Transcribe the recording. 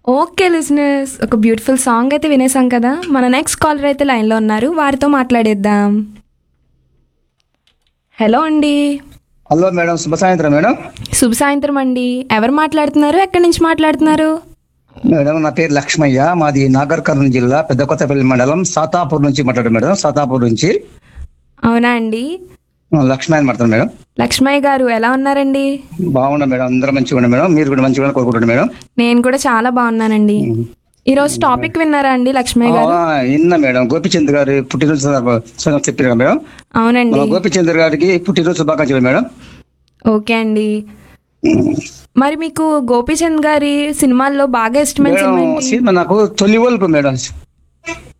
Okay లిజినెస్ ఒక beautiful song అయితే వినేసాం కదా మన నెక్స్ట్ కాలర్ అయితే లైన్లో ఉన్నారు వారితో మాట్లాడేద్దాం హలో అండి హలో మేడం శుభ సాయంత్రం మేడం శుభ సాయంత్రం అండి ఎవరు మాట్లాడుతున్నారు ఎక్కడి నుంచి మాట్లాడుతున్నారు మేడం నా పేరు లక్ష్మయ్య మాది నాగర్ కర్నూలు జిల్లా పెద్ద కొత్తపల్లి మండలం సాతాపూర్ నుంచి మాట్లాడు మేడం సాతాపూర్ నుంచి అవునా అండి లక్ష్మయ్య మాట్లాడు మేడం లక్ష్మయ్య గారు ఎలా ఉన్నారండి బాగున్నా మేడం అందరూ మంచిగా ఉండే మేడం మీరు కూడా మంచిగా కోరుకుంటారు మేడం నేను కూడా చాలా బాగున్నానండి ఈరోజు టాపిక్ విన్నారా అండి లక్ష్మయ్య గారు ఆ, విన్నా మేడం గోపిచంద్ గారి పుట్టినరోజు సందర్భ- చెప్పారు కదా మేడం అవునండి మన గోపిచంద్ గారికి పుట్టినరోజు శుభాకాంక్షలు మేడం ఓకే అండి మరి మీకు గోపీచంద్ గారి సినిమాల్లో బాగా ఇష్టమైన మేడం సినిమా ఏంటి? సినిమా నాకు తొలి వల్పు మేడం